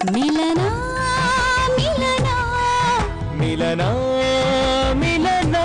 ಮಿಲನ ಮಿಲನ ಮಿಲನ ಮಿಲನ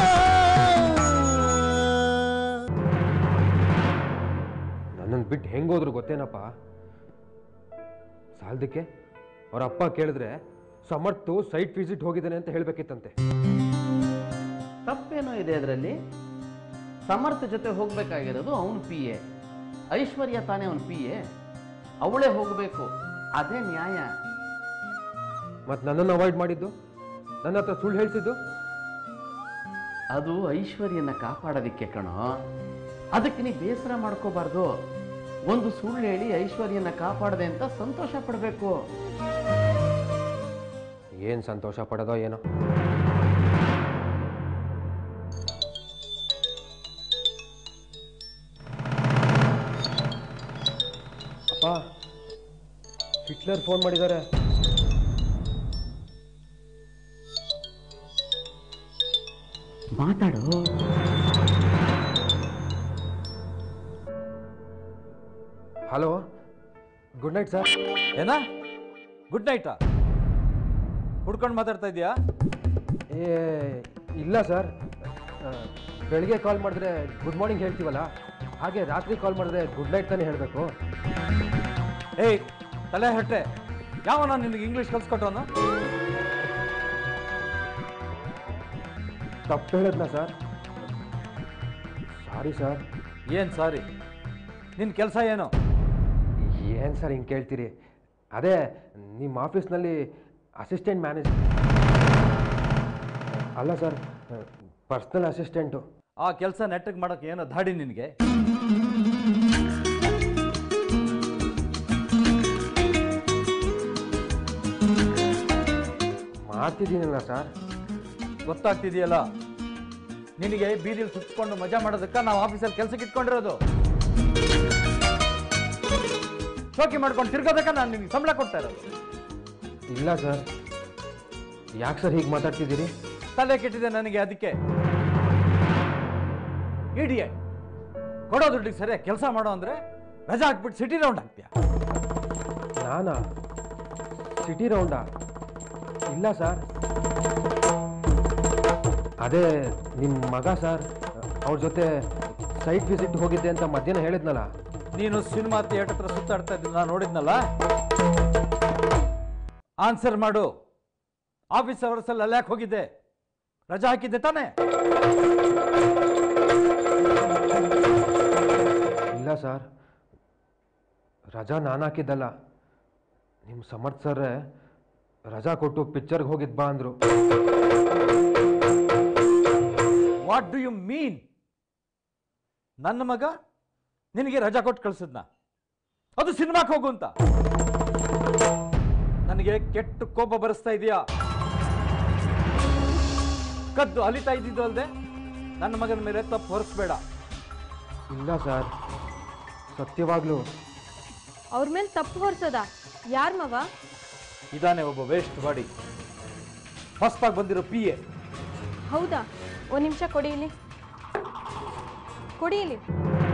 ನನ್ನನ್ನು ಬಿಟ್ಟು ಹೆಂಗೋದ್ರು ಗೊತ್ತೇನಪ್ಪ ಸಾಲದಕ್ಕೆ ಅವ್ರ ಅಪ್ಪ ಕೇಳಿದ್ರೆ ಸಮರ್ಥು ಸೈಟ್ ವಿಸಿಟ್ ಹೋಗಿದ್ದಾನೆ ಅಂತ ಹೇಳ್ಬೇಕಿತ್ತಂತೆ ತಪ್ಪೇನೋ ಇದೆ ಅದರಲ್ಲಿ ಸಮರ್ಥ ಜೊತೆ ಹೋಗ್ಬೇಕಾಗಿರೋದು ಅವನ ಪಿ ಎ ಐಶ್ವರ್ಯ ತಾನೇ ಅವನ ಪಿ ಎ ಅವಳೇ ಹೋಗಬೇಕು ಅದೇ ನ್ಯಾಯ ಮತ್ತು ನನ್ನನ್ನು ಅವಾಯ್ಡ್ ಮಾಡಿದ್ದು ನನ್ನ ಹತ್ರ ಸುಳ್ಳು ಹೇಳ್ತಿದ್ದು ಅದು ಐಶ್ವರ್ಯನ ಕಾಪಾಡೋದಿಕ್ಕೆ ಕಣೋ ಅದಕ್ಕೆ ನೀ ಬೇಸರ ಮಾಡ್ಕೋಬಾರ್ದು ಒಂದು ಸುಳ್ಳು ಹೇಳಿ ಐಶ್ವರ್ಯನ ಕಾಪಾಡದೆ ಅಂತ ಸಂತೋಷ ಪಡಬೇಕು ಏನು ಸಂತೋಷ ಪಡೋದೋ ಏನೋ ಅಪ್ಪ ಹಿಟ್ಲರ್ ಫೋನ್ ಮಾಡಿದ್ದಾರೆ ಮಾತಾಡು ಹಲೋ ಗುಡ್ ನೈಟ್ ಸರ್ ಏನ ಗುಡ್ ನೈಟಾ ಹುಡ್ಕೊಂಡು ಮಾತಾಡ್ತಾ ಇದೀಯಾ ಏ ಇಲ್ಲ ಸರ್ ಬೆಳಿಗ್ಗೆ ಕಾಲ್ ಮಾಡಿದ್ರೆ ಗುಡ್ ಮಾರ್ನಿಂಗ್ ಹೇಳ್ತೀವಲ್ಲ ಹಾಗೆ ರಾತ್ರಿ ಕಾಲ್ ಮಾಡಿದ್ರೆ ಗುಡ್ ನೈಟ್ ತಾನೇ ಹೇಳಬೇಕು ಏಯ್ ತಲೆ ಹೊಟ್ಟೆ ಯಾವನ ನಿನಗೆ ಇಂಗ್ಲೀಷ್ ಕಲ್ಸ್ಕೊಟ್ಟವನು ತಪ್ಪು ಹೇಳಿದ್ನಾ ಸರ್ ಸಾರಿ ಸರ್ ಏನು ಸಾರಿ ನಿನ್ನ ಕೆಲಸ ಏನು ಏನು ಸರ್ ಹಿಂಗೆ ಕೇಳ್ತೀರಿ ಅದೇ ನಿಮ್ಮ ಆಫೀಸ್ನಲ್ಲಿ ಅಸಿಸ್ಟೆಂಟ್ ಮ್ಯಾನೇಜರ್ ಅಲ್ಲ ಸರ್ ಪರ್ಸ್ನಲ್ ಅಸಿಸ್ಟೆಂಟು ಆ ಕೆಲಸ ನೆಟ್ಟಗೆ ಮಾಡೋಕೆ ಏನೋ ದಾಡಿ ನಿನಗೆ ಮಾಡ್ತಿದ್ದೀನಲ್ಲ ಸರ್ ಗೊತ್ತಾಗ್ತಿದೆಯಲ್ಲ ನಿನಗೆ ಬೀದಿಲಿ ಸುತ್ಕೊಂಡು ಮಜಾ ಮಾಡೋದಕ್ಕೆ ನಾವು ಆಫೀಸಲ್ಲಿ ಕೆಲಸಕ್ಕೆ ಇಟ್ಕೊಂಡಿರೋದು ಶೋಕಿ ಮಾಡ್ಕೊಂಡು ತಿರ್ಗೋದಕ್ಕೆ ನಾನು ನಿನಗೆ ಸಂಬಳ ಕೊಡ್ತಾ ಇರೋದು ಇಲ್ಲ ಸರ್ ಯಾಕೆ ಸರ್ ಹೀಗೆ ಮಾತಾಡ್ತಿದ್ದೀರಿ ತಲೆ ಕೆಟ್ಟಿದೆ ನನಗೆ ಅದಕ್ಕೆ ಇಡಿಯೆ ಕೊಡೋ ದುಡ್ಡಿಗೆ ಸರಿಯಾಗಿ ಕೆಲಸ ಮಾಡೋ ಅಂದ್ರೆ ರಜಾ ಹಾಕ್ಬಿಟ್ಟು ಸಿಟಿ ರೌಂಡ್ ಹಾಕ್ತೀಯ ನಾನಾ ಸಿಟಿ ರೌಂಡಾ ಇಲ್ಲ ಸರ್ ಅದೇ ನಿಮ್ಮ ಮಗ ಸರ್ ಅವ್ರ ಜೊತೆ ಸೈಟ್ ವಿಸಿಟ್ ಹೋಗಿದ್ದೆ ಅಂತ ಮಧ್ಯಾಹ್ನ ಹೇಳಿದ್ನಲ್ಲ ನೀನು ಸಿನಿಮಾ ಥಿಯೇಟರ್ ಹತ್ರ ಸುತ್ತಾಡ್ತಾ ಇದ್ದು ನಾನು ನೋಡಿದ್ನಲ್ಲ ಆನ್ಸರ್ ಮಾಡು ಆಫೀಸ್ ಅವರ್ಸಲ್ಲಿ ಅಲ್ಲಿ ಯಾಕೆ ಹೋಗಿದ್ದೆ ರಜಾ ಹಾಕಿದ್ದೆ ತಾನೇ ಇಲ್ಲ ಸರ್ ರಜಾ ನಾನು ಹಾಕಿದ್ದಲ್ಲ ನಿಮ್ಮ ಸಮರ್ಥ್ ಸರ್ರೇ ರಜಾ ಕೊಟ್ಟು ಪಿಕ್ಚರ್ಗೆ ಹೋಗಿದ್ ಬಾ ಅಂದರು ವಾಟ್ ಡು ಯು ಮೀನ್ ನನ್ನ ಮಗ ನಿನಗೆ ರಜಾ ಕೊಟ್ಟು ಕಳ್ಸಿದ್ನ ಅದು ಸಿನಿಮಾಕ್ಕೆ ಹೋಗು ಅಂತ ನನಗೆ ಕೆಟ್ಟ ಕೋಪ ಬರಿಸ್ತಾ ಇದೆಯಾ ಕದ್ದು ಅಲಿತಾ ಇದ್ದಿದ್ದು ಅಲ್ಲದೆ ನನ್ನ ಮಗನ ಮೇಲೆ ತಪ್ಪು ಹೊರಿಸ್ಬೇಡ ಇಲ್ಲ ಸರ್ ಸತ್ಯವಾಗ್ಲೂ ಅವ್ರ ಮೇಲೆ ತಪ್ಪು ಹೊರ್ಸೋದ ಯಾರ್ ಮವ ಇದಾನೆ ಒಬ್ಬ ವೇಸ್ಟ್ ಬಾಡಿ ಹೊಸದಾಗಿ ಬಂದಿರೋ ಪಿ ಎ ಹೌದಾ ಒಂದ್ ನಿಮಿಷ ಕೊಡಿ ಇಲ್ಲಿ ಕೊಡಿ ಇಲ್ಲಿ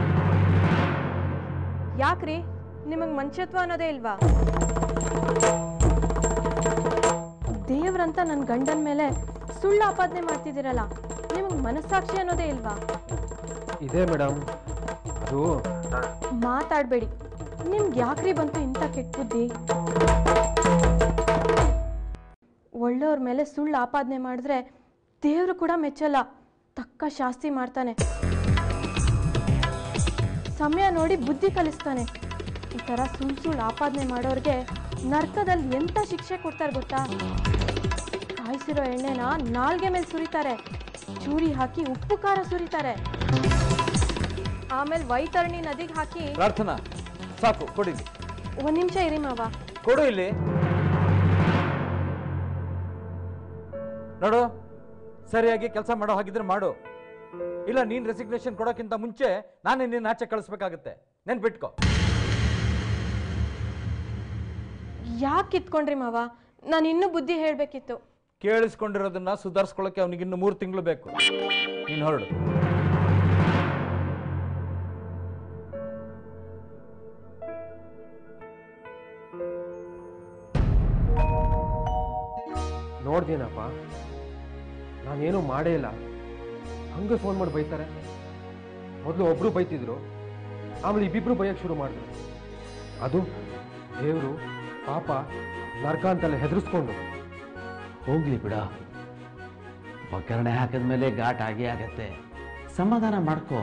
ಯಾಕ್ರಿ ನಿಮಗ್ ಮನುಷ್ಯತ್ವ ಅನ್ನೋದೇ ಇಲ್ವಾ ದೇವ್ರಂತ ನನ್ನ ಗಂಡನ ಮೇಲೆ ಸುಳ್ಳು ಆಪಾದನೆ ಮಾಡ್ತಿದ್ದೀರಲ್ಲ ನಿಮಗ್ ಮನಸ್ಸಾಕ್ಷಿ ಅನ್ನೋದೇ ಇಲ್ವಾ ಇದೆ ಮೇಡಮ್ ಅದು ಮಾತಾಡಬೇಡಿ ನಿಮ್ಗೆ ಯಾಕ್ರಿ ಬಂತು ಇಂಥ ಕೆಟ್ಟ ಬುದ್ಧಿ ಒಳ್ಳೆಯವ್ರ ಮೇಲೆ ಸುಳ್ಳು ಆಪಾದನೆ ಮಾಡಿದ್ರೆ ದೇವರು ಕೂಡ ಮೆಚ್ಚಲ್ಲ ತಕ್ಕ ಶಾಸ್ತಿ ಮಾಡ್ತಾನೆ ಸಮಯ ನೋಡಿ ಬುದ್ಧಿ ಕಲಿಸ್ತಾನೆ ಈ ಥರ ಸುಳ್ಳು ಸುಳ್ಳು ಆಪಾದನೆ ಮಾಡೋರಿಗೆ ನರ್ಕದಲ್ಲಿ ಎಂಥ ಶಿಕ್ಷೆ ಕೊಡ್ತಾರೆ ಗೊತ್ತಾ ಕಾಯಿಸಿರೋ ಎಣ್ಣೆನ ನಾಲ್ಗೆ ಮೇಲೆ ಸುರಿತಾರೆ ಚೂರಿ ಹಾಕಿ ಉಪ್ಪು ಖಾರ ಸುರಿತಾರೆ ಆಮೇಲೆ ವೈತರಣಿ ನದಿಗೆ ಹಾಕಿ ಪ್ರಾರ್ಥನಾ ಸಾಕು ಕೊಡಿ ಒಂದ್ ನಿಮಿಷ ಇರಿ ಮಾವ ಕೊಡು ಇಲ್ಲಿ ನೋಡು ಸರಿಯಾಗಿ ಕೆಲಸ ಮಾಡೋ ಹಾಗಿದ್ರೆ ಮಾಡು ಇಲ್ಲ ನೀನ್ ರೆಸಿಗ್ನೇಷನ್ ಕೊಡೋಕ್ಕಿಂತ ಮುಂಚೆ ನಾನೇ ನಿನ್ನ ಆಚೆ ಕಳಿಸ್ಬೇಕಾಗತ್ತೆ ನೆನ್ಪಿಟ್ಕೋ ಯಾಕೆ ಕಿತ್ಕೊಂಡ್ರಿ ಮಾವ ನಾನು ಇನ್ನೂ ಬುದ್ಧಿ ಹೇಳ್ಬೇಕಿತ್ತು ಕೇಳಿಸ್ಕೊಂಡಿರೋದನ್ನ ಸುಧಾರಿಸ್ಕೊಳ್ಳೋಕೆ ಅವನಿಗೆ ಇನ್ನು ಮೂರು ತಿಂಗಳು ಬೇಕು ನೀನು ಹೊರಡು ನೋಡ್ದೇನಪ್ಪ ನಾನೇನು ಮಾಡೇ ಇಲ್ಲ ಹಂಗೆ ಫೋನ್ ಮಾಡಿ ಬೈತಾರೆ ಮೊದಲು ಒಬ್ರು ಬೈತಿದ್ರು ಆಮೇಲೆ ಇಬ್ಬಿಬ್ರು ಬೈಯಕ್ಕೆ ಶುರು ಮಾಡಿದ್ರು ಅದು ದೇವರು ಪಾಪ ನರ್ಕ ಅಂತೆಲ್ಲ ಹೆದರ್ಸ್ಕೊಂಡು ಹೋಗ್ಲಿ ಬಿಡ ಒಗ್ಗರಣೆ ಹಾಕಿದ್ಮೇಲೆ ಘಾಟ್ ಆಗೇ ಆಗತ್ತೆ ಸಮಾಧಾನ ಮಾಡ್ಕೋ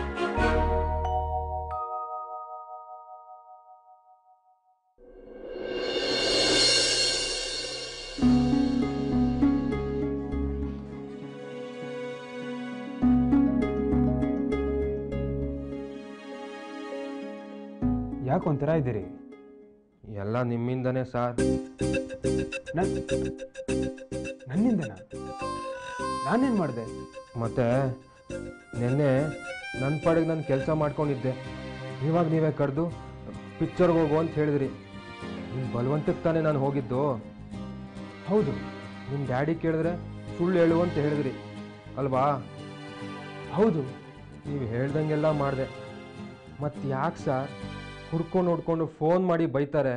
ಯಾಕೆ ಒಂಥರ ಇದ್ದೀರಿ ಎಲ್ಲ ನಿಮ್ಮಿಂದನೇ ಸರ್ ನನ್ ನನ್ನಿಂದನಾ ನಾನೇನು ಮಾಡಿದೆ ಮತ್ತೆ ನಿನ್ನೆ ನನ್ನ ಪಾಡಿಗೆ ನಾನು ಕೆಲಸ ಮಾಡ್ಕೊಂಡಿದ್ದೆ ಇವಾಗ ನೀವೇ ಕರೆದು ಪಿಕ್ಚರ್ಗೆ ಹೋಗು ಅಂತ ಹೇಳಿದ್ರಿ ನಿಮ್ಮ ಬಲವಂತಕ್ಕೆ ತಾನೇ ನಾನು ಹೋಗಿದ್ದು ಹೌದು ನಿಮ್ಮ ಡ್ಯಾಡಿ ಕೇಳಿದ್ರೆ ಸುಳ್ಳು ಹೇಳು ಅಂತ ಹೇಳಿದ್ರಿ ಅಲ್ವಾ ಹೌದು ನೀವು ಹೇಳ್ದಂಗೆಲ್ಲ ಮಾಡಿದೆ ಮತ್ತೆ ಯಾಕೆ ಸರ್ ಹುಡ್ಕೊಂಡು ನೋಡ್ಕೊಂಡು ಫೋನ್ ಮಾಡಿ ಬೈತಾರೆ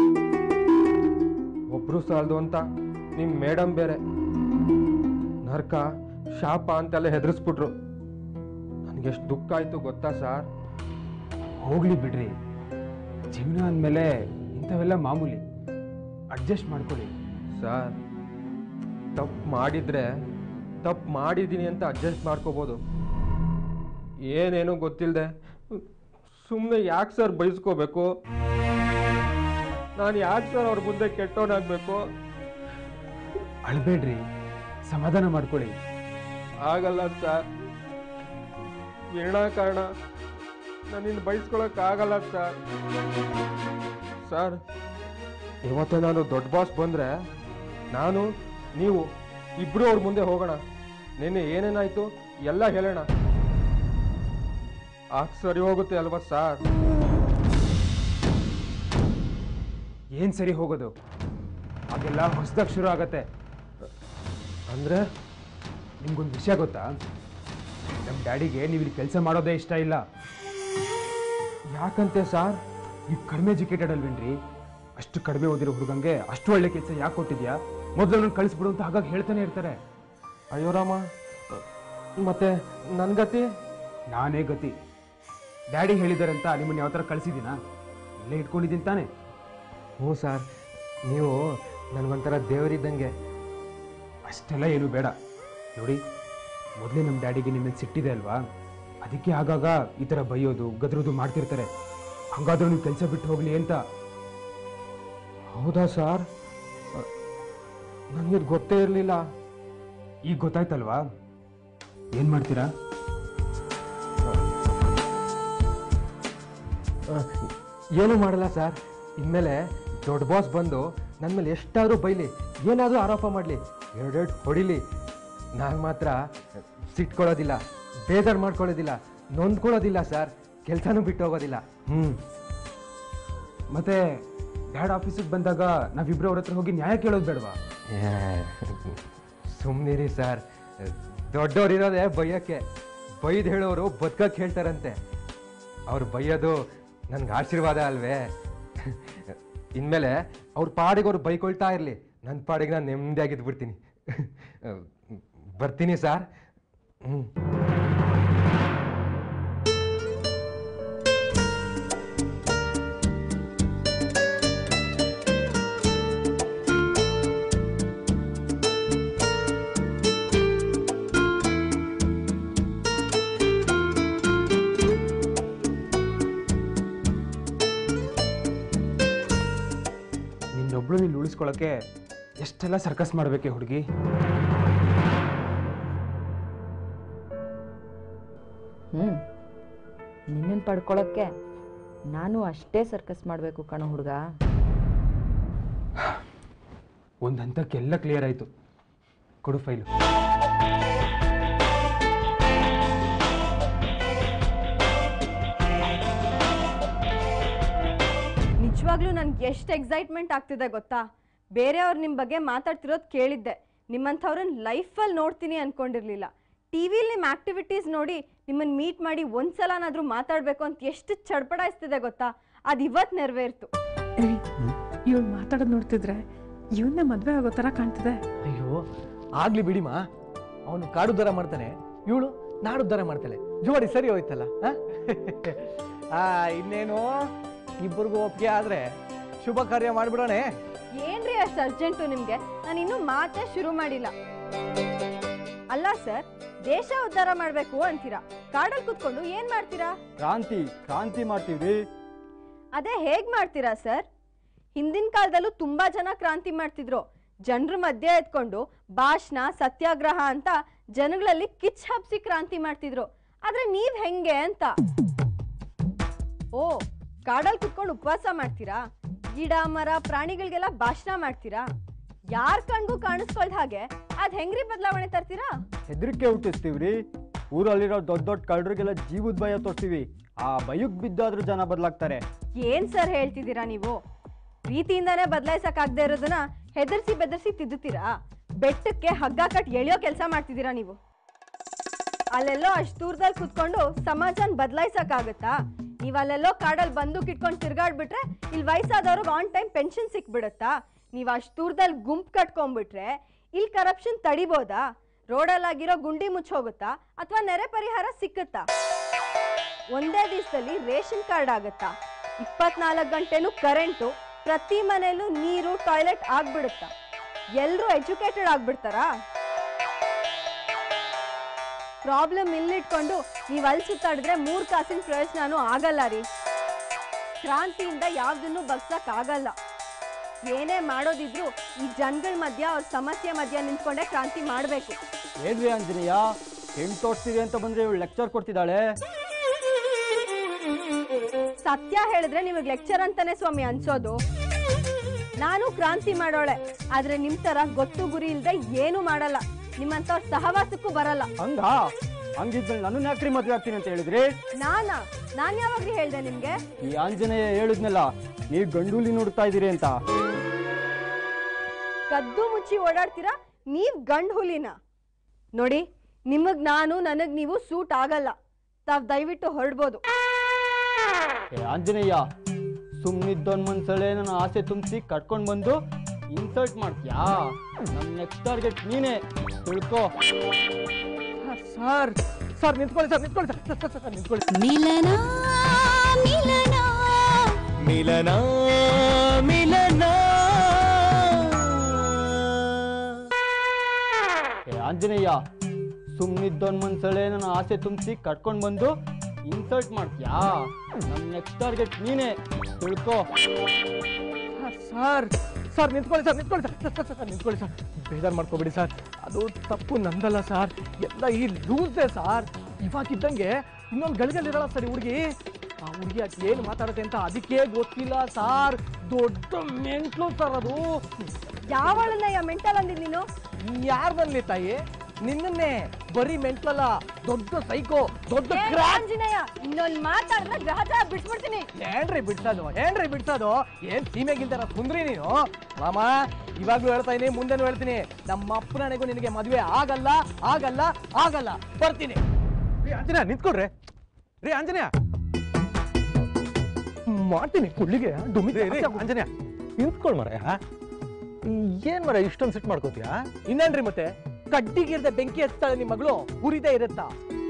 ಒಬ್ರು ಸಾಲದು ಅಂತ ನಿಮ್ಮ ಮೇಡಮ್ ಬೇರೆ ನರ್ಕ ಶಾಪ ಅಂತೆಲ್ಲ ಹೆದರ್ಸ್ಬಿಟ್ರು ನನಗೆಷ್ಟು ದುಃಖ ಆಯ್ತು ಗೊತ್ತಾ ಸರ್ ಹೋಗ್ಲಿ ಬಿಡ್ರಿ ಜೀವನ ಅಂದಮೇಲೆ ಇಂಥವೆಲ್ಲ ಮಾಮೂಲಿ ಅಡ್ಜಸ್ಟ್ ಮಾಡ್ಕೊಳ್ಳಿ ಸರ್ ತಪ್ಪು ಮಾಡಿದ್ರೆ ತಪ್ಪು ಮಾಡಿದ್ದೀನಿ ಅಂತ ಅಡ್ಜಸ್ಟ್ ಮಾಡ್ಕೋಬೋದು ಏನೇನೋ ಗೊತ್ತಿಲ್ಲದೆ ಸುಮ್ಮನೆ ಯಾಕೆ ಸರ್ ಬೈಸ್ಕೋಬೇಕು ನಾನು ಯಾಕೆ ಸರ್ ಅವ್ರ ಮುಂದೆ ಕೆಟ್ಟವನಾಗಬೇಕು ಅಳ್ಬೇಡ್ರಿ ಸಮಾಧಾನ ಮಾಡ್ಕೊಳ್ಳಿ ಆಗಲ್ಲ ಸರ್ ವಿನಾಕಾರಣ ನನ್ನಿಂದ ಬೈಸ್ಕೊಳಕ್ಕಾಗಲ್ಲ ಸರ್ ಸರ್ ಇವತ್ತು ನಾನು ದೊಡ್ಡ ಬಾಸ್ ಬಂದರೆ ನಾನು ನೀವು ಇಬ್ಬರು ಅವ್ರ ಮುಂದೆ ಹೋಗೋಣ ನಿನ್ನೆ ಏನೇನಾಯ್ತು ಎಲ್ಲ ಹೇಳೋಣ ಆಗ ಸರಿ ಹೋಗುತ್ತೆ ಅಲ್ವಾ ಸರ್ ಏನು ಸರಿ ಹೋಗೋದು ಅದೆಲ್ಲ ಹೊಸದಾಗಿ ಶುರು ಆಗತ್ತೆ ಅಂದರೆ ನಿಮ್ಗೊಂದು ವಿಷಯ ಗೊತ್ತಾ ನಮ್ಮ ಡ್ಯಾಡಿಗೆ ನೀವು ಇಲ್ಲಿ ಕೆಲಸ ಮಾಡೋದೇ ಇಷ್ಟ ಇಲ್ಲ ಯಾಕಂತೆ ಸರ್ ನೀವು ಕಡಿಮೆ ಎಜುಕೇಟೆಡ್ ಅಲ್ವೇನ್ರಿ ಅಷ್ಟು ಕಡಿಮೆ ಓದಿರೋ ಹುಡುಗಂಗೆ ಅಷ್ಟು ಒಳ್ಳೆ ಕೆಲಸ ಯಾಕೆ ಕೊಟ್ಟಿದ್ಯಾ ಮೊದಲು ನನ್ನ ಕಳಿಸ್ಬಿಡು ಅಂತ ಹಾಗಾಗಿ ಹೇಳ್ತಾನೆ ಇರ್ತಾರೆ ಅಯ್ಯೋ ರಾಮ ಮತ್ತೆ ನನ್ನ ಗತಿ ನಾನೇ ಗತಿ ಡ್ಯಾಡಿ ಹೇಳಿದ್ದಾರೆ ಅಂತ ನಿಮ್ಮನ್ನ ಯಾವ ಥರ ಕಳಿಸಿದ್ದೀನಾ ಇಲ್ಲೇ ಇಟ್ಕೊಂಡಿದ್ದೀನಿ ತಾನೆ ಹ್ಞೂ ಸರ್ ನೀವು ನನಗೊಂಥರ ದೇವರಿದ್ದಂಗೆ ಅಷ್ಟೆಲ್ಲ ಏನು ಬೇಡ ನೋಡಿ ಮೊದಲೇ ನಮ್ಮ ಡ್ಯಾಡಿಗೆ ನಿಮ್ಮ ಮೇಲೆ ಸಿಟ್ಟಿದೆ ಅಲ್ವಾ ಅದಕ್ಕೆ ಆಗಾಗ ಈ ಥರ ಬೈಯೋದು ಗದ್ರೋದು ಮಾಡ್ತಿರ್ತಾರೆ ಹಂಗಾದ್ರೂ ನೀವು ಕೆಲಸ ಬಿಟ್ಟು ಹೋಗ್ಲಿ ಅಂತ ಹೌದಾ ಸರ್ ನನಗೆ ಗೊತ್ತೇ ಇರಲಿಲ್ಲ ಈಗ ಗೊತ್ತಾಯ್ತಲ್ವಾ ಏನು ಮಾಡ್ತೀರಾ ಏನು ಮಾಡಲ್ಲ ಸರ್ ಇನ್ಮೇಲೆ ದೊಡ್ಡ ಬಾಸ್ ಬಂದು ನನ್ನ ಮೇಲೆ ಎಷ್ಟಾದರೂ ಬೈಲಿ ಏನಾದರೂ ಆರೋಪ ಮಾಡಲಿ ಎರಡೆರಡು ಹೊಡಿಲಿ ನಾನು ಮಾತ್ರ ಸಿಟ್ಕೊಳ್ಳೋದಿಲ್ಲ ಬೇಜಾರು ಮಾಡ್ಕೊಳ್ಳೋದಿಲ್ಲ ನೊಂದ್ಕೊಳ್ಳೋದಿಲ್ಲ ಸರ್ ಕೆಲಸನೂ ಬಿಟ್ಟು ಹೋಗೋದಿಲ್ಲ ಹ್ಞೂ ಮತ್ತೆ ಡ್ಯಾಡ್ ಆಫೀಸಿಗೆ ಬಂದಾಗ ನಾವಿಬ್ರು ಅವ್ರ ಹತ್ರ ಹೋಗಿ ನ್ಯಾಯ ಕೇಳೋದು ಬೇಡವಾ ಸುಮ್ಮನಿರಿ ಸರ್ ದೊಡ್ಡವರಿರೋದೇ ಬೈಯೋಕ್ಕೆ ಬೈದು ಹೇಳೋರು ಬದುಕಕ್ಕೆ ಹೇಳ್ತಾರಂತೆ ಅವ್ರು ಬೈಯೋದು ನನ್ಗೆ ಆಶೀರ್ವಾದ ಅಲ್ವೇ ಇನ್ಮೇಲೆ ಅವ್ರ ಪಾಡಿಗೆ ಅವ್ರು ಬೈಕೊಳ್ತಾ ಇರಲಿ ನನ್ನ ಪಾಡಿಗೆ ನಾನು ನೆಮ್ಮದಿಯಾಗಿದ್ದು ಬಿಡ್ತೀನಿ ಬರ್ತೀನಿ ಸರ್ ಹ್ಞೂ ನಿನ್ನೊಬ್ಳು ನೀನು ಉಳಿಸ್ಕೊಳ್ಳೋಕ್ಕೆ ಎಷ್ಟೆಲ್ಲ ಸರ್ಕಸ್ ಮಾಡಬೇಕೆ ಹುಡುಗಿ ಹ್ಞೂ ನಿನ್ನನ್ನು ಪಡ್ಕೊಳ್ಳೋಕ್ಕೆ ನಾನು ಅಷ್ಟೇ ಸರ್ಕಸ್ ಮಾಡಬೇಕು ಕಣೋ ಹುಡುಗ ಒಂದು ಹಂತಕ್ಕೆಲ್ಲ ಕ್ಲಿಯರ್ ಆಯಿತು ಕೊಡು ಫೈಲು ನಿಜವಾಗ್ಲೂ ನನ್ಗೆ ಎಷ್ಟು ಎಕ್ಸೈಟ್ಮೆಂಟ್ ಆಗ್ತಿದೆ ಗೊತ್ತಾ ಬೇರೆಯವ್ರು ನಿಮ್ಮ ಬಗ್ಗೆ ಮಾತಾಡ್ತಿರೋದು ಕೇಳಿದ್ದೆ ನಿಮ್ಮಂಥವ್ರನ್ನ ಲೈಫಲ್ಲಿ ನೋಡ್ತೀನಿ ಅನ್ಕೊಂಡಿರ್ಲಿಲ್ಲ ಟಿ ವಿಲಿ ನಿಮ್ಮ ಆ್ಯಕ್ಟಿವಿಟೀಸ್ ನೋಡಿ ನಿಮ್ಮನ್ನು ಮೀಟ್ ಮಾಡಿ ಒಂದ್ಸಲನಾದರೂ ಮಾತಾಡಬೇಕು ಅಂತ ಎಷ್ಟು ಚಡ್ಪಡಾಯಿಸ್ತಿದೆ ಗೊತ್ತಾ ಅದು ಇವತ್ತು ನೆರವೇರ್ತು ಇವಳು ಮಾತಾಡೋದು ನೋಡ್ತಿದ್ರೆ ಇವನ್ನೇ ಮದುವೆ ಆಗೋ ಥರ ಕಾಣ್ತಿದೆ ಅಯ್ಯೋ ಆಗ್ಲಿ ಬಿಡಿಮ ಅವನು ಕಾಡು ದರ ಮಾಡ್ತಾನೆ ಇವಳು ನಾಡು ದರ ಮಾಡ್ತಾಳೆ ಜೋಡಿ ಸರಿ ಹೋಯ್ತಲ್ಲ ಆ? ಆ ಇನ್ನೇನು ಇಬ್ಬರಿಗೂ ಒಪ್ಪಿಗೆ ಆದ್ರೆ ಶುಭ ಕಾರ್ಯ ಮಾಡ್ಬಿಡೋಣ ಏನ್ರಿ ಅಷ್ಟು ಅರ್ಜೆಂಟು ನಿಮ್ಗೆ ನಾನು ಇನ್ನೂ ಮಾತೇ ಶುರು ಮಾಡಿಲ್ಲ ಅಲ್ಲ ಸರ್ ದೇಶ ಉದ್ಧಾರ ಮಾಡ್ಬೇಕು ಅಂತೀರಾ ಕಾಡಲ್ಲಿ ಕುತ್ಕೊಂಡು ಏನ್ ಮಾಡ್ತೀರಾ ಕ್ರಾಂತಿ ಕ್ರಾಂತಿ ಮಾಡ್ತೀವಿ ಅದೇ ಹೇಗ್ ಮಾಡ್ತೀರಾ ಸರ್ ಹಿಂದಿನ ಕಾಲದಲ್ಲೂ ತುಂಬಾ ಜನ ಕ್ರಾಂತಿ ಮಾಡ್ತಿದ್ರು ಜನರ ಮಧ್ಯೆ ಎತ್ಕೊಂಡು ಭಾಷಣ ಸತ್ಯಾಗ್ರಹ ಅಂತ ಜನಗಳಲ್ಲಿ ಕಿಚ್ ಹಬ್ಸಿ ಕ್ರಾಂತಿ ಮಾಡ್ತಿದ್ರು ಆದ್ರೆ ನೀವ್ ಹೆಂಗೆ ಅಂತ ಓ ಕಾಡಲ್ಲಿ ಕುತ್ಕೊಂಡು ಉಪವಾಸ ಮಾಡ್ತೀರಾ ಗಿಡ ಮರ ಪ್ರಾಣಿಗಳಿಗೆಲ್ಲ ಭಾಷಣ ಮಾಡ್ತೀರಾ ಯಾರ್ ಕಣ್ಗೂ ಕಾಣಿಸ್ಕೊಳ್ದ ಹಾಗೆ ಅದ್ ಹೆಂಗ್ರಿ ಬದಲಾವಣೆ ತರ್ತೀರಾ ಹೆದರಿಕೆ ಹುಟ್ಟಿಸ್ತೀವ್ರಿ ಊರಲ್ಲಿರೋ ದೊಡ್ಡ ದೊಡ್ಡ ಕಳ್ಳರಿಗೆಲ್ಲ ಜೀವದ ಭಯ ತೋರಿಸ್ತೀವಿ ಆ ಭಯಕ್ಕೆ ಬಿದ್ದಾದ್ರೂ ಜನ ಬದಲಾಗ್ತಾರೆ ಏನ್ ಸರ್ ಹೇಳ್ತಿದ್ದೀರಾ ನೀವು ಪ್ರೀತಿಯಿಂದಾನೇ ಬದಲಾಯಿಸಕ್ ಆಗದೆ ಇರೋದನ್ನ ಹೆದರ್ಸಿ ಬೆದರ್ಸಿ ತಿದ್ದುತ್ತೀರಾ ಬೆಟ್ಟಕ್ಕೆ ಹಗ್ಗ ಕಟ್ ಎಳೆಯೋ ಕೆಲಸ ಮಾಡ್ತಿದ್ದೀರಾ ನೀವು ಅಲ್ಲೆಲ್ಲೋ ಅಷ್ಟು ದೂರದಲ್ಲಿ ಕುತ್ಕೊಂಡು ಸಮಾಜನ ಬದಲಾಯಿಸಕ್ ಆಗುತ್ತಾ ನೀವ್ ಅಲ್ಲೆಲ್ಲೋ ಕಾಡಲ್ಲಿ ಬಂದೂಕ್ ಇಟ್ಕೊಂಡು ತಿರ್ಗಾಡ್ಬಿಟ್ರೆ ಇಲ್ಲಿ ವಯಸ್ಸಾದವ್ರಿಗೆ ಆನ್ ಟೈಮ್ ಪೆನ್ಷನ್ ಸಿಕ್ಬಿಡುತ್ತಾ ನೀವ್ ಅಷ್ಟು ದೂರದಲ್ಲಿ ಗುಂಪು ಕಟ್ಕೊಂಡ್ಬಿಟ್ರೆ ಇಲ್ಲಿ ಕರಪ್ಷನ್ ತಡಿಬೋದಾ ರೋಡಲ್ಲಾಗಿರೋ ಗುಂಡಿ ಮುಚ್ಚೋಗುತ್ತಾ ಅಥವಾ ನೆರೆ ಪರಿಹಾರ ಸಿಕ್ಕುತ್ತಾ ಒಂದೇ ದಿವಸದಲ್ಲಿ ರೇಷನ್ ಕಾರ್ಡ್ ಆಗುತ್ತಾ ಇಪ್ಪತ್ನಾಲ್ಕು ಗಂಟೆನೂ ಕರೆಂಟು ಪ್ರತಿ ಮನೆಯಲ್ಲೂ ನೀರು ಟಾಯ್ಲೆಟ್ ಆಗ್ಬಿಡುತ್ತಾ ಎಲ್ಲರೂ ಎಜುಕೇಟೆಡ್ ಆಗ್ಬಿಡ್ತಾರಾ ಪ್ರಾಬ್ಲಮ್ ಇಲ್ಲಿಟ್ಕೊಂಡು ನೀವು ಅಲ್ಲಿ ಸುತ್ತಾಡಿದ್ರೆ ಮೂರ್ ಕಾಸಿನ ಪ್ರಯೋಜನನೂ ಆಗಲ್ಲ ರೀ ಕ್ರಾಂತಿಯಿಂದ ಯಾವ್ದನ್ನು ಬಗ್ಸಕ್ ಆಗಲ್ಲ ಏನೇ ಮಾಡೋದಿದ್ರು ಈ ಜನಗಳ ಮಧ್ಯ ಅವ್ರ ಸಮಸ್ಯೆ ಮಧ್ಯ ನಿಂತ್ಕೊಂಡೆ ಕ್ರಾಂತಿ ಮಾಡಬೇಕು ಏನ್ರಿ ಆಂಜನೇಯ ಹೆಣ್ ತೋರಿಸ್ತೀವಿ ಅಂತ ಬಂದ್ರೆ ಇವಳು ಲೆಕ್ಚರ್ ಕೊಡ್ತಿದ್ದಾಳೆ ಸತ್ಯ ಹೇಳಿದ್ರೆ ನಿಮಗೆ ಲೆಕ್ಚರ್ ಅಂತಾನೆ ಸ್ವಾಮಿ ಅನ್ಸೋದು ನಾನು ಕ್ರಾಂತಿ ಮಾಡೋಳೆ ಆದ್ರೆ ನಿಮ್ ತರ ಗೊತ್ತು ಗುರಿ ಇಲ್ದೆ ಏನು ಮಾಡಲ್ಲ ನಿಮ್ಮಂತವ್ರ ಸಹವಾಸಕ್ಕೂ ಬರಲ್ಲ ಹಂಗ ಹಂಗಿದ್ಮೇಲೆ ನನ್ನ ಯಾಕ್ರಿ ಮದ್ವೆ ಆಗ್ತೀನಿ ಅಂತ ಹೇಳಿದ್ರಿ ನಾನಾ ನಾನ್ ಯಾವಾಗ್ರಿ ಹೇಳ್ದೆ ನಿಮ್ಗೆ ಈ ಆಂಜನೇಯ ಹೇಳಿದ್ನಲ್ಲ ನೀವು ಗಂಡೂಲಿ ನೋಡ್ತಾ ಇದೀರಿ ಅಂತ ಕದ್ದು ಮುಚ್ಚಿ ಓಡಾಡ್ತೀರಾ ನೀವ್ ಗಂಡ್ ಹುಲಿನ ನೋಡಿ ನಿಮಗ್ ನಾನು ನನಗ್ ನೀವು ಸೂಟ್ ಆಗಲ್ಲ ತಾವ್ ದಯವಿಟ್ಟು ಹೊರಡ್ಬೋದು ಏ ಆಂಜನೇಯ ಸುಮ್ಮನಿದ್ದೊಂದ್ ಮನ್ಸಲ್ಲೇ ನನ್ನ ಆಸೆ ತುಂಬಿಸಿ ಕಟ್ಕೊಂಡ್ ಬಂದು ಇನ್ಸಲ್ಟ್ ಮಾಡ್ತೀಯಾ ನಮ್ ನೆಕ್ಸ್ಟ್ ಟಾರ್ಗೆಟ್ ನೀನೇ ತಿಳ್ಕೋ ಸರ್ ಸರ್ ನಿಂತ್ಕೊಳ್ಳಿ ಸರ್ ನಿಂತ್ಕೊಳ್ಳಿ ಸರ್, ಸರ್ ಸರ್, ಸರ್ ನಿಂತ್ಕೊಳ್ಳಿ ಮಿಲನ ಮಿಲನ ಮಿಲನ ಮಿಲನ ಏ ಆಂಜನೇಯ ಸುಮ್ಮನಿದ್ದೊಂದ್ ಮನ್ಸಲ್ಲೇ ನನ್ನ ಆಸೆ ತುಂಬಿಸಿ ಕಟ್ಕೊಂಡ್ ಬಂದು ಇನ್ಸಲ್ಟ್ ಮಾಡ್ತೀಯಾ ನಮ್ ನೆಕ್ಸ್ಟ್ ಟಾರ್ಗೆಟ್ ನೀನೇ ತಿಳ್ಕೋ ಸರ್ ಸರ್ ನಿಂತ್ಕೊಳ್ಳಿ ಸರ್ ನಿಂತ್ಕೊಳ್ಳಿ ಸರ್, ಸರ್ ಸರ್, ಸರ್ ನಿಂತ್ಕೊಳ್ಳಿ ಸರ್ ಬೇಜಾರು ಮಾಡ್ಕೋಬೇಡಿ ಸರ್ ಅದು ತಪ್ಪು ನಂದಲ್ಲ ಸರ್ ಎಲ್ಲ ಈ ಲೂಸ್ದೆ ಸರ್ ಇವಾಗಿದ್ದಂಗೆ ಇನ್ನೊಂದು ಗಳಿಗೆಲ್ಲಿರಲ್ಲ ಸರ್ ಈ ಹುಡುಗಿ ಆ ಹುಡುಗಿ ಅದು ಏನು ಮಾತಾಡುತ್ತೆ ಅಂತ ಅದಕ್ಕೆ ಗೊತ್ತಿಲ್ಲ ಸರ್ ದೊಡ್ಡ ಮೆಂಟ್ಲು ಸರ್ ಅದು ಯಾವಳನ್ನ ಯಾ ಮೆಂಟಲ್ ಅಂದಿದ್ ನೀನು ಯಾರ್ದಲ್ಲಿ ತಾಯಿ ನಿನ್ನನ್ನೇ ಬರೀ ಮೆಂಟ್ಲಲ್ಲ ದೊಡ್ಡ ಸೈಕೋ ದೊಡ್ಡ ಏ, ಕ್ರಾಕ್ ಆಂಜನೇಯ ಇನ್ನೊಂದ್ ಮಾತಾಡಿದ್ರೆ ಗ್ರಹಚಾರ ಬಿಡ್ಸ್ಬಿಡ್ತೀನಿ ಏನ್ರಿ ಬಿಡ್ಸೋದು ಏನ್ರಿ ಬಿಡ್ಸೋದು ಏನ್ ಸೀಮೆಗಿಲ್ದಾರ ಕುಂದ್ರಿ ನೀನು ಮಾಮ ಇವಾಗ್ಲೂ ಹೇಳ್ತಾ ಇದೀನಿ ಮುಂದೆನೂ ಹೇಳ್ತೀನಿ ನಮ್ಮ ಅಪ್ಪನಿಗೂ ನಿನಗೆ ಮದುವೆ ಆಗಲ್ಲ ಆಗಲ್ಲ ಆಗಲ್ಲ ಬರ್ತೀನಿ ರೀ ಆಂಜನೇಯ ನಿಂತ್ಕೊಡ್ರಿ ರೀ ಆಂಜನೇಯ ಮಾಡ್ತೀನಿ ಕುಳ್ಳಿಗೆ ಡುಮ್ಮಿ ಆಂಜನೇಯ ನಿಂತ್ಕೊಳ್ ಮರ ಏನ್ ಮರ ಇಷ್ಟೊಂದು ಸಿಟ್ ಮಾಡ್ಕೋತೀಯ ಇನ್ನೇನ್ರಿ ಮತ್ತೆ ಕಡ್ಡಿಗಿರ್ದೆ ಬೆಂಕಿ ಹಚ್ತಾಳೆ ನಿಮ್ಮ ಮಗಳು ಉರಿದೇ ಇರುತ್ತಾ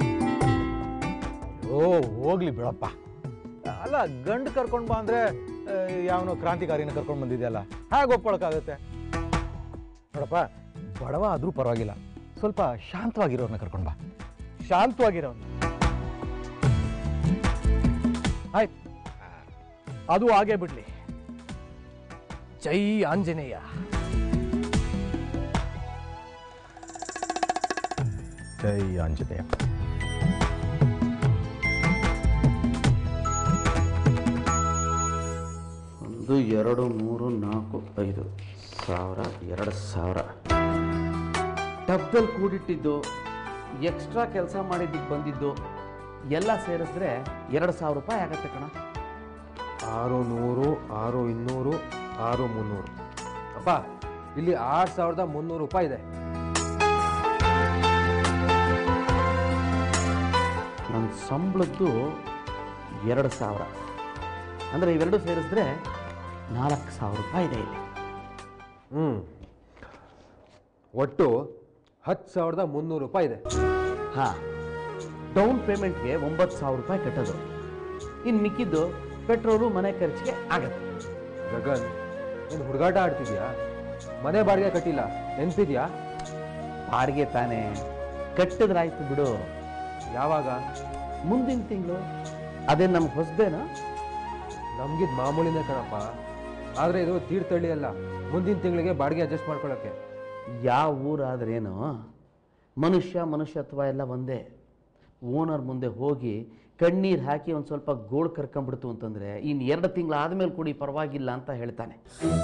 ಓ ಹೋಗ್ಲಿ ಬಿಡಪ್ಪ ಅಲ್ಲ ಗಂಡು ಕರ್ಕೊಂಡ್ ಬಾ ಅಂದ್ರೆ ಯಾವನೋ ಕ್ರಾಂತಿಕಾರಿನ ಕರ್ಕೊಂಡ್ ಬಂದಿದೆಯಲ್ಲ ಹಾಗೆ ಒಪ್ಕೊಳಕ್ಕಾಗತ್ತೆ ನೋಡಪ್ಪ ಬಡವ ಆದ್ರೂ ಪರವಾಗಿಲ್ಲ ಸ್ವಲ್ಪ ಶಾಂತವಾಗಿರೋರ್ನ ಕರ್ಕೊಂಡ್ ಬಾ ಶಾಂತವಾಗಿರೋನು ಆಯ್ತು ಅದು ಹಾಗೆ ಬಿಡ್ಲಿ ಜೈ ಆಂಜನೇಯ ಜೈ ಆಂಜನೇಯ ಒಂದು ಎರಡು ಮೂರು ನಾಲ್ಕು ಐದು ಸಾವಿರ ಎರಡು ಸಾವಿರ ಡಬ್ಬಲ್ಲಿ ಕೂಡಿಟ್ಟಿದ್ದು ಎಕ್ಸ್ಟ್ರಾ ಕೆಲಸ ಮಾಡಿದ್ದಕ್ಕೆ ಬಂದಿದ್ದು ಎಲ್ಲ ಸೇರಿಸಿದ್ರೆ ಎರಡು ಸಾವಿರ ರೂಪಾಯಿ ಆಗತ್ತೆ ಕಣ ಆರು ನೂರು ಆರು ಇನ್ನೂರು ಆರು ಮುನ್ನೂರು ಅಪ್ಪ ಇಲ್ಲಿ ಆರು ಸಾವಿರದ ಮುನ್ನೂರು ರೂಪಾಯಿ ಇದೆ ನನ್ನ ಸಂಬಳದ್ದು ಎರಡು ಸಾವಿರ ಅಂದರೆ ಇವೆರಡು ಸೇರಿಸಿದ್ರೆ ನಾಲ್ಕು ಸಾವಿರ ರೂಪಾಯಿ ಇದೆ ಇಲ್ಲಿ ಹ್ಞೂ ಒಟ್ಟು ಹತ್ತು ಸಾವಿರದ ಮುನ್ನೂರು ರೂಪಾಯಿ ಇದೆ ಹಾಂ ಡೌನ್ ಪೇಮೆಂಟ್ಗೆ ಒಂಬತ್ತು ಸಾವಿರ ರೂಪಾಯಿ ಕಟ್ಟೋದು ಇನ್ನು ಮಿಕ್ಕಿದ್ದು ಪೆಟ್ರೋಲು ಮನೆ ಖರ್ಚಿಗೆ ಆಗತ್ತೆ ಗಗನ್ ನೀನು ಹುಡುಗಾಟ ಆಡ್ತಿದ್ಯಾ ಮನೆ ಬಾಡಿಗೆ ಕಟ್ಟಿಲ್ಲ ನೆನ್ಪಿದ್ಯಾ ಬಾಡಿಗೆ ತಾನೇ ಕಟ್ಟಿದ್ರಾಯ್ತು ಬಿಡು ಯಾವಾಗ ಮುಂದಿನ ತಿಂಗಳು ಅದೇ ನಮ್ಗೆ ಹೊಸದೇನಾ ನಮ್ಗಿದ್ ಮಾಮೂಲಿನೇ ಕಣಪ್ಪ ಆದರೆ ಇದು ತೀರ್ಥಹಳ್ಳಿ ಅಲ್ಲ ಮುಂದಿನ ತಿಂಗಳಿಗೆ ಬಾಡಿಗೆ ಅಡ್ಜಸ್ಟ್ ಮಾಡ್ಕೊಳ್ಳೋಕ್ಕೆ ಯಾವ ಊರಾದ್ರೇನು ಮನುಷ್ಯ ಮನುಷ್ಯತ್ವ ಎಲ್ಲ ಒಂದೇ ಓನರ್ ಮುಂದೆ ಹೋಗಿ ಕಣ್ಣೀರು ಹಾಕಿ ಒಂದು ಸ್ವಲ್ಪ ಗೋಳು ಕರ್ಕೊಂಡ್ಬಿಡ್ತು ಅಂತಂದರೆ ಇನ್ನು ಎರಡು ತಿಂಗಳು ಆದಮೇಲೆ ಕೂಡಿ ಪರವಾಗಿಲ್ಲ ಅಂತ ಹೇಳ್ತಾನೆ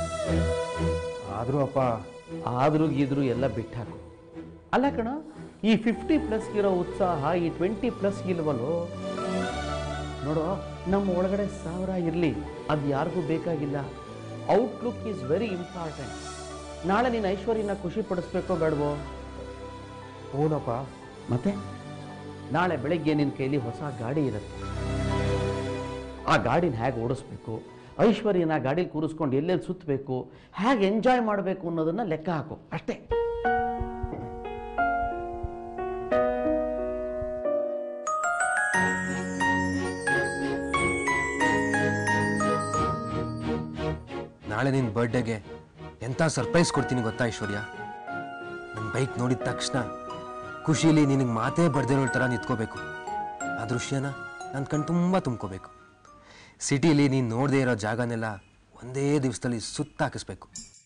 ಆದರೂ ಅಪ್ಪ ಆದರೂ ಗೀದ್ರು ಎಲ್ಲ ಬಿಟ್ಟಾಕು ಅಲ್ಲ ಕಣ ಈ ಫಿಫ್ಟಿ ಪ್ಲಸ್ ಇರೋ ಉತ್ಸಾಹ ಈ ಟ್ವೆಂಟಿ ಪ್ಲಸ್ ಇಲ್ವಲ್ಲೋ ನೋಡೋ ನಮ್ಮ ಒಳಗಡೆ ಸಾವಿರ ಇರಲಿ ಅದು ಯಾರಿಗೂ ಬೇಕಾಗಿಲ್ಲ ಔಟ್ಲುಕ್ ಈಸ್ ವೆರಿ ಇಂಪಾರ್ಟೆಂಟ್ ನಾಳೆ ನೀನು ಐಶ್ವರ್ಯನ ಖುಷಿ ಪಡಿಸ್ಬೇಕೋ ಬೇಡವೋ ಹ್ಞೂನಪ್ಪ ಮತ್ತೆ ನಾಳೆ ಬೆಳಗ್ಗೆ ನಿನ್ನ ಕೈಲಿ ಹೊಸ ಗಾಡಿ ಇರುತ್ತೆ ಆ ಗಾಡಿನ ಹೇಗೆ ಓಡಿಸ್ಬೇಕು ಐಶ್ವರ್ಯನ ಗಾಡೀಲಿ ಕೂರಿಸ್ಕೊಂಡು ಎಲ್ಲೆಲ್ಲಿ ಸುತ್ತಬೇಕು ಹೇಗೆ ಎಂಜಾಯ್ ಮಾಡಬೇಕು ಅನ್ನೋದನ್ನ ಲೆಕ್ಕ ಹಾಕು ಅಷ್ಟೇ ನಾಳೆ ನಿನ್ನ ಬರ್ಡೇಗೆ ಎಂಥ ಸರ್ಪ್ರೈಸ್ ಕೊಡ್ತೀನಿ ಗೊತ್ತಾ ಐಶ್ವರ್ಯ ನನ್ನ ಬೈಕ್ ನೋಡಿದ ತಕ್ಷಣ ಖುಷಿಲಿ ನಿನಗೆ ಮಾತೇ ಬರ್ದಿರೋ ಥರ ನಿಂತ್ಕೋಬೇಕು ಆ ದೃಶ್ಯನ ನನ್ನ ಕಣ್ ತುಂಬ ತುಂಬ್ಕೋಬೇಕು ಸಿಟಿಲಿ ನೀನು ನೋಡದೇ ಇರೋ ಜಾಗನೆಲ್ಲ ಒಂದೇ ದಿವಸದಲ್ಲಿ ಸುತ್ತಾಕಿಸ್ಬೇಕು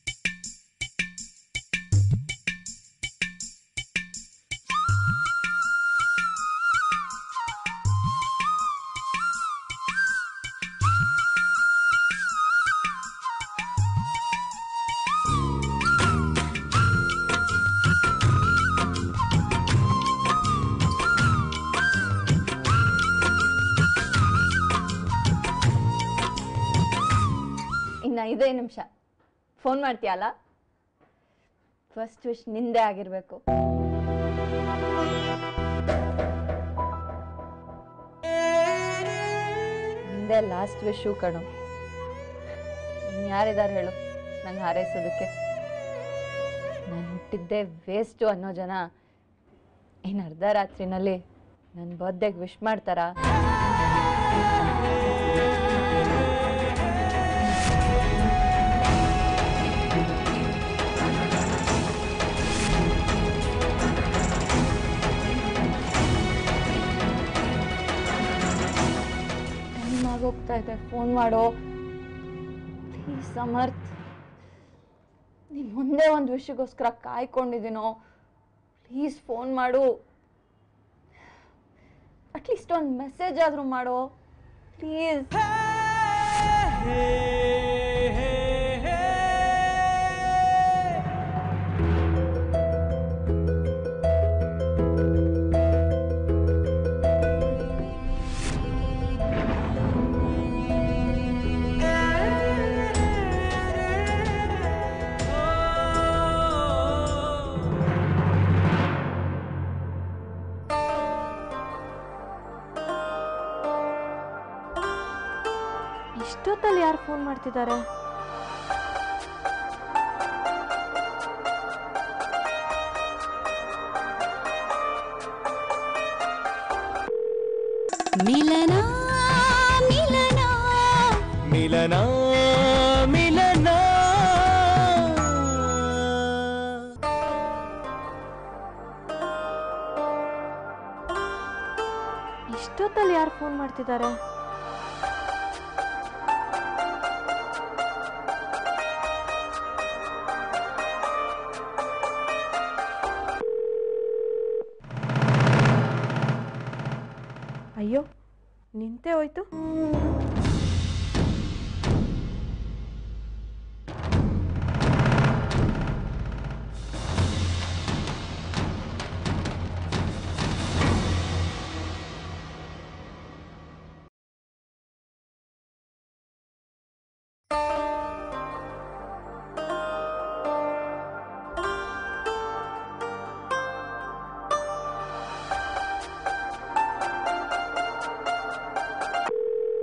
ಇನ್ನು ಐದೇ ನಿಮಿಷ ಫೋನ್ ಮಾಡ್ತೀಯಲ್ಲ ಫಸ್ಟ್ ವಿಶ್ ನಿಂದೇ ಆಗಿರ್ಬೇಕು ನಿಂದೇ ಲಾಸ್ಟ್ ವಿಶು ಕಣು ಯಾರಿದ್ದಾರೆ ಹೇಳು ನಂಗೆ ಹಾರೈಸೋದಕ್ಕೆ ನಾನು ಹುಟ್ಟಿದ್ದೇ ವೇಸ್ಟು ಅನ್ನೋ ಜನ ಇನ್ನು ಅರ್ಧ ರಾತ್ರಿನಲ್ಲಿ ನನ್ನ ಬರ್ತ್ಡೇಗೆ ವಿಶ್ ಮಾಡ್ತಾರಾ ಟೈಮ್ ಆಗೋಗ್ತಾ ಇದೆ ಫೋನ್ ಮಾಡೋ ಪ್ಲೀಸ್ ಸಮರ್ಥ್ ನೀನು ಮುಂದೆ ಒಂದು ವಿಷಯಕ್ಕೋಸ್ಕರ ಕಾಯ್ಕೊಂಡಿದ್ದೀನೋ ಪ್ಲೀಸ್ ಫೋನ್ ಮಾಡು ಅಟ್ಲೀಸ್ಟ್ ಒಂದು ಮೆಸೇಜ್ ಆದರೂ ಮಾಡೋ ಪ್ಲೀಸ್ ಇಷ್ಟೊತ್ತಲ್ಲಿ ಯಾರು ಫೋನ್ ಮಾಡ್ತಿದ್ದಾರೆ ಮಿಲನ ಮಿಲನ ಮಿಲನ ಮಿಲನ ಇಷ್ಟೊತ್ತಲ್ಲಿ ಯಾರು ಫೋನ್ ಮಾಡ್ತಿದ್ದಾರೆ ಅಯ್ಯೋ ನಿಂತೇ ಹೋಯ್ತು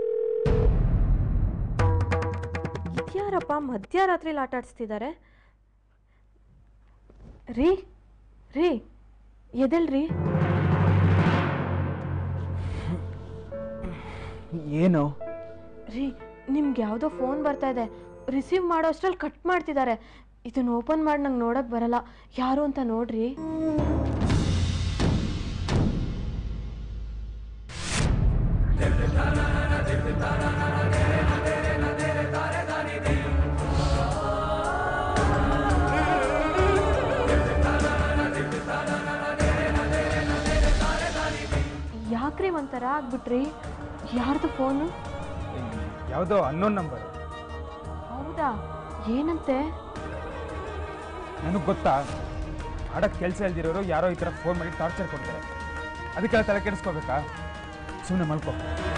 ಇದ್ಯಾರಪ್ಪ ಮಧ್ಯರಾತ್ರಿಲಿ ಆಟ ಆಡಿಸ್ತಿದ್ದಾರೆ ರೀ ರೀ ಎದಲ್ರಿ ಏನು ರೀ ನಿಮ್ಗೆ ಯಾವುದೋ ಫೋನ್ ಬರ್ತಾ ಇದೆ ರಿಸೀವ್ ಮಾಡೋ ಅಷ್ಟ್ರಲ್ಲಿ ಕಟ್ ಮಾಡ್ತಿದ್ದಾರೆ ಇದನ್ನ ಓಪನ್ ಮಾಡಿ ನಂಗೆ ನೋಡಕ್ ಬರಲ್ಲ ಯಾರು ಅಂತ ನೋಡ್ರಿ ಯಾಕ್ರಿ ಒಂಥರ ಆಗ್ಬಿಟ್ರಿ ಯಾರ್ದು ಫೋನು ಯಾವುದೋ ಅನ್ನೋನ್ ನಂಬರ್ ಹೌದಾ ಏನಂತೆ ನನಗೆ ಗೊತ್ತಾ ಮಾಡಕ್ಕೆ ಕೆಲಸ ಇಲ್ದಿರೋರು ಯಾರೋ ಈ ಥರ ಫೋನ್ ಮಾಡಿ ಟಾರ್ಚರ್ ಕೊಡ್ತಾರೆ ಅದಕ್ಕೆಲ್ಲ ತಲೆ ಕೆಡಿಸ್ಕೋಬೇಕಾ ಸುಮ್ಮನೆ ಮಲ್ಕೋ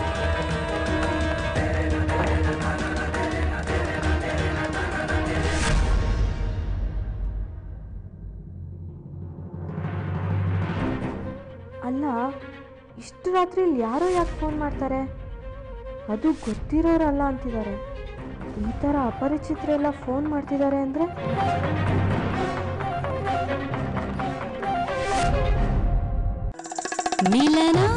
ಅಲ್ಲ ಇಷ್ಟು ರಾತ್ರಿಲಿ ಯಾರೋ ಯಾಕೆ ಫೋನ್ ಮಾಡ್ತಾರೆ ಅದು ಗೊತ್ತಿರೋರಲ್ಲ ಅಂತಿದ್ದಾರೆ ಈ ಥರ ಅಪರಿಚಿತರೆಲ್ಲ ಫೋನ್ ಮಾಡ್ತಿದ್ದಾರೆ ಅಂದರೆ ಮಿಲನ